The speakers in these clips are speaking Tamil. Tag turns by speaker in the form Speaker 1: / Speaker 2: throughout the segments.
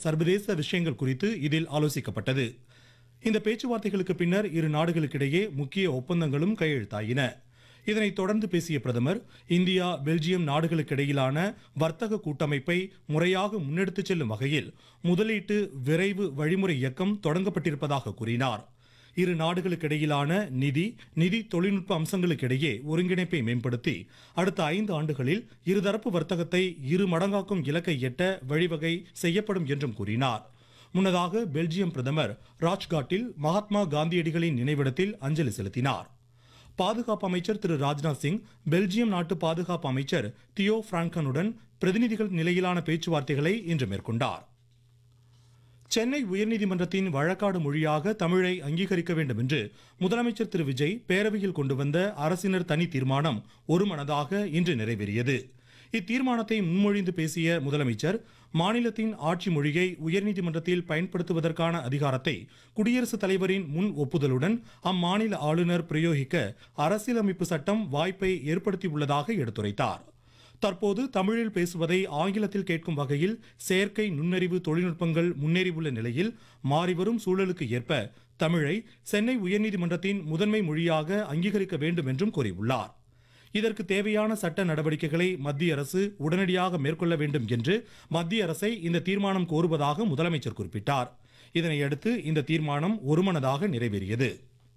Speaker 1: சர்வதேச விஷயங்கள் குறித்து இதில் ஆலோசிக்கப்பட்டது இந்த பேச்சுவார்த்தைகளுக்கு பின்னர் இரு நாடுகளுக்கிடையே முக்கிய ஒப்பந்தங்களும் கையெழுத்தாயின இதனைத் தொடர்ந்து பேசிய பிரதமர் இந்தியா பெல்ஜியம் நாடுகளுக்கிடையிலான வர்த்தக கூட்டமைப்பை முறையாக முன்னெடுத்துச் செல்லும் வகையில் முதலீட்டு விரைவு வழிமுறை இயக்கம் தொடங்கப்பட்டிருப்பதாக கூறினார் இரு நாடுகளுக்கிடையிலான நிதி நிதி தொழில்நுட்ப அம்சங்களுக்கிடையே ஒருங்கிணைப்பை மேம்படுத்தி அடுத்த ஐந்து ஆண்டுகளில் இருதரப்பு வர்த்தகத்தை இரு மடங்காக்கும் இலக்கை எட்ட வழிவகை செய்யப்படும் என்றும் கூறினார் முன்னதாக பெல்ஜியம் பிரதமர் ராஜ்காட்டில் மகாத்மா காந்தியடிகளின் நினைவிடத்தில் அஞ்சலி செலுத்தினார் பாதுகாப்பு அமைச்சர் திரு ராஜ்நாத் சிங் பெல்ஜியம் நாட்டு பாதுகாப்பு அமைச்சர் தியோ பிராங்கனுடன் பிரதிநிதிகள் நிலையிலான பேச்சுவார்த்தைகளை இன்று மேற்கொண்டார் சென்னை உயர்நீதிமன்றத்தின் வழக்காடு மொழியாக தமிழை அங்கீகரிக்க வேண்டும் என்று முதலமைச்சர் திரு விஜய் பேரவையில் கொண்டு வந்த அரசினர் தனி தீர்மானம் ஒருமனதாக இன்று நிறைவேறியது இத்தீர்மானத்தை முன்மொழிந்து பேசிய முதலமைச்சர் மாநிலத்தின் ஆட்சி மொழியை உயர்நீதிமன்றத்தில் பயன்படுத்துவதற்கான அதிகாரத்தை குடியரசுத் தலைவரின் முன் ஒப்புதலுடன் அம்மாநில ஆளுநர் பிரயோகிக்க அரசியலமைப்பு சட்டம் வாய்ப்பை ஏற்படுத்தியுள்ளதாக எடுத்துரைத்தார் தற்போது தமிழில் பேசுவதை ஆங்கிலத்தில் கேட்கும் வகையில் செயற்கை நுண்ணறிவு தொழில்நுட்பங்கள் முன்னேறியுள்ள நிலையில் மாறிவரும் சூழலுக்கு ஏற்ப தமிழை சென்னை உயர்நீதிமன்றத்தின் முதன்மை மொழியாக அங்கீகரிக்க வேண்டும் என்றும் கூறியுள்ளார் இதற்கு தேவையான சட்ட நடவடிக்கைகளை மத்திய அரசு உடனடியாக மேற்கொள்ள வேண்டும் என்று மத்திய அரசை இந்த தீர்மானம் கோருவதாக முதலமைச்சர் குறிப்பிட்டார் இதனையடுத்து இந்த தீர்மானம் ஒருமனதாக நிறைவேறியது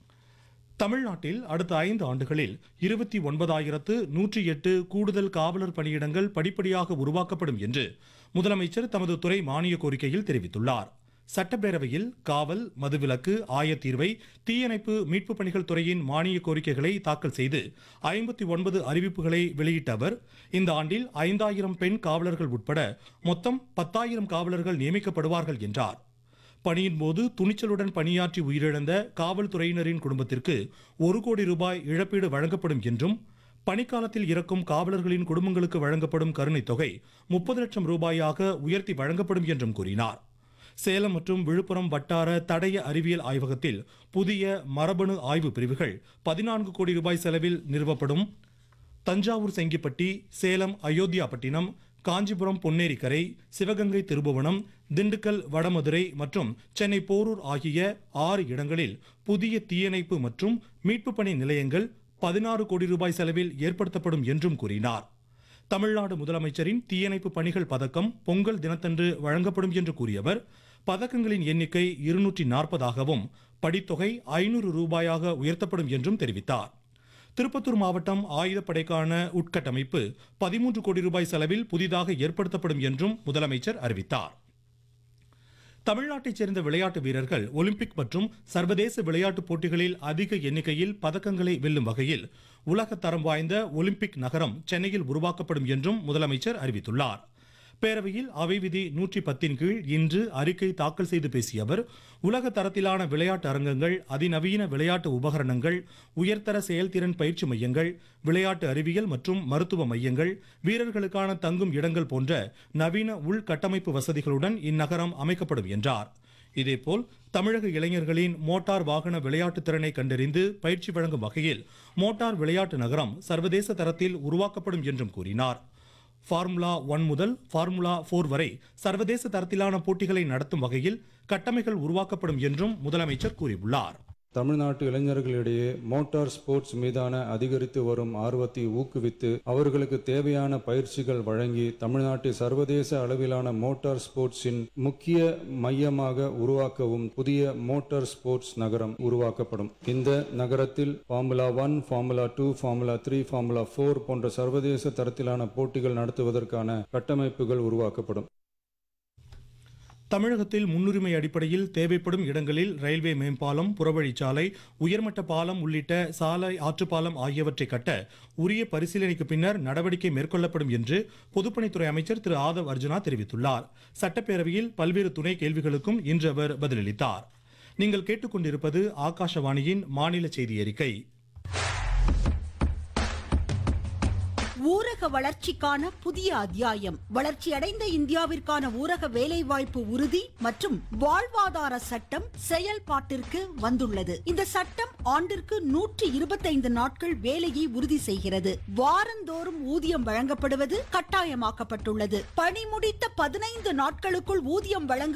Speaker 1: தமிழ்நாட்டில் அடுத்த ஐந்து ஆண்டுகளில் இருபத்தி ஒன்பதாயிரத்து நூற்றி எட்டு கூடுதல் காவலர் பணியிடங்கள் படிப்படியாக உருவாக்கப்படும் என்று முதலமைச்சர் தமது துறை மானிய கோரிக்கையில் தெரிவித்துள்ளார் சட்டப்பேரவையில் காவல் மதுவிலக்கு ஆயத்தீர்வை தீயணைப்பு மீட்புப் பணிகள் துறையின் மானிய கோரிக்கைகளை தாக்கல் செய்து ஐம்பத்தி ஒன்பது அறிவிப்புகளை வெளியிட்ட அவர் இந்த ஆண்டில் ஐந்தாயிரம் பெண் காவலர்கள் உட்பட மொத்தம் பத்தாயிரம் காவலர்கள் நியமிக்கப்படுவார்கள் என்றார் பணியின் போது துணிச்சலுடன் பணியாற்றி உயிரிழந்த காவல்துறையினரின் குடும்பத்திற்கு ஒரு கோடி ரூபாய் இழப்பீடு வழங்கப்படும் என்றும் பணிக்காலத்தில் இறக்கும் காவலர்களின் குடும்பங்களுக்கு வழங்கப்படும் கருணைத் தொகை முப்பது லட்சம் ரூபாயாக உயர்த்தி வழங்கப்படும் என்றும் கூறினார் சேலம் மற்றும் விழுப்புரம் வட்டார தடய அறிவியல் ஆய்வகத்தில் புதிய மரபணு ஆய்வு பிரிவுகள் பதினான்கு கோடி ரூபாய் செலவில் நிறுவப்படும் தஞ்சாவூர் செங்கிப்பட்டி சேலம் அயோத்தியாபட்டினம் காஞ்சிபுரம் பொன்னேரிக்கரை சிவகங்கை திருபுவனம் திண்டுக்கல் வடமதுரை மற்றும் சென்னை போரூர் ஆகிய ஆறு இடங்களில் புதிய தீயணைப்பு மற்றும் மீட்புப் பணி நிலையங்கள் பதினாறு கோடி ரூபாய் செலவில் ஏற்படுத்தப்படும் என்றும் கூறினார் தமிழ்நாடு முதலமைச்சரின் தீயணைப்பு பணிகள் பதக்கம் பொங்கல் தினத்தன்று வழங்கப்படும் என்று கூறியவர் பதக்கங்களின் எண்ணிக்கை இருநூற்றி நாற்பதாகவும் படித்தொகை ஐநூறு ரூபாயாக உயர்த்தப்படும் என்றும் தெரிவித்தார் திருப்பத்தூர் மாவட்டம் ஆயுதப்படைக்கான உட்கட்டமைப்பு பதிமூன்று கோடி ரூபாய் செலவில் புதிதாக ஏற்படுத்தப்படும் என்றும் முதலமைச்சர் அறிவித்தார் தமிழ்நாட்டைச் சேர்ந்த விளையாட்டு வீரர்கள் ஒலிம்பிக் மற்றும் சர்வதேச விளையாட்டுப் போட்டிகளில் அதிக எண்ணிக்கையில் பதக்கங்களை வெல்லும் வகையில் உலக தரம் வாய்ந்த ஒலிம்பிக் நகரம் சென்னையில் உருவாக்கப்படும் என்றும் முதலமைச்சர் அறிவித்துள்ளார் பேரவையில் அவை விதி நூற்றி பத்தின் கீழ் இன்று அறிக்கை தாக்கல் செய்து பேசிய அவர் உலக தரத்திலான விளையாட்டு அரங்கங்கள் அதிநவீன விளையாட்டு உபகரணங்கள் உயர்தர செயல்திறன் பயிற்சி மையங்கள் விளையாட்டு அறிவியல் மற்றும் மருத்துவ மையங்கள் வீரர்களுக்கான தங்கும் இடங்கள் போன்ற நவீன உள்கட்டமைப்பு வசதிகளுடன் இந்நகரம் அமைக்கப்படும் என்றார் இதேபோல் தமிழக இளைஞர்களின் மோட்டார் வாகன விளையாட்டு திறனை கண்டறிந்து பயிற்சி வழங்கும் வகையில் மோட்டார் விளையாட்டு நகரம் சர்வதேச தரத்தில் உருவாக்கப்படும் என்றும் கூறினார் ஃபார்முலா ஒன் முதல் ஃபார்முலா போர் வரை சர்வதேச தரத்திலான போட்டிகளை நடத்தும் வகையில் கட்டமைகள் உருவாக்கப்படும் என்றும் முதலமைச்சர் கூறியுள்ளார்
Speaker 2: தமிழ்நாட்டு இளைஞர்களிடையே மோட்டார் ஸ்போர்ட்ஸ் மீதான அதிகரித்து வரும் ஆர்வத்தை ஊக்குவித்து அவர்களுக்கு தேவையான பயிற்சிகள் வழங்கி தமிழ்நாட்டை சர்வதேச அளவிலான மோட்டார் ஸ்போர்ட்ஸின் முக்கிய மையமாக உருவாக்கவும் புதிய மோட்டார் ஸ்போர்ட்ஸ் நகரம் உருவாக்கப்படும் இந்த நகரத்தில் formula one formula two formula three formula four போன்ற சர்வதேச தரத்திலான போட்டிகள் நடத்துவதற்கான கட்டமைப்புகள் உருவாக்கப்படும்
Speaker 1: தமிழகத்தில் முன்னுரிமை அடிப்படையில் தேவைப்படும் இடங்களில் ரயில்வே மேம்பாலம் புறவழிச்சாலை உயர்மட்ட பாலம் உள்ளிட்ட சாலை ஆற்றுப்பாலம் ஆகியவற்றை கட்ட உரிய பரிசீலனைக்கு பின்னர் நடவடிக்கை மேற்கொள்ளப்படும் என்று பொதுப்பணித்துறை அமைச்சர் திரு ஆதவ் அர்ஜுனா தெரிவித்துள்ளார் சட்டப்பேரவையில் பல்வேறு துணை கேள்விகளுக்கும் இன்று அவர் பதிலளித்தார் நீங்கள் கேட்டுக்கொண்டிருப்பது ஆகாஷவாணியின் மாநில செய்தி அறிக்கை
Speaker 3: ஊரக வளர்ச்சிக்கான புதிய அத்தியாயம் வளர்ச்சியடைந்த இந்தியாவிற்கான ஊரக வேலைவாய்ப்பு உறுதி மற்றும் வாழ்வாதார சட்டம் செயல்பாட்டிற்கு வந்துள்ளது இந்த சட்டம் ஆண்டிற்கு நூற்றி இருபத்தைந்து நாட்கள் வேலையை உறுதி செய்கிறது வாரந்தோறும் ஊதியம் வழங்கப்படுவது கட்டாயமாக்கப்பட்டுள்ளது பணி முடித்த பதினைந்து நாட்களுக்குள் ஊதியம் வழங்கு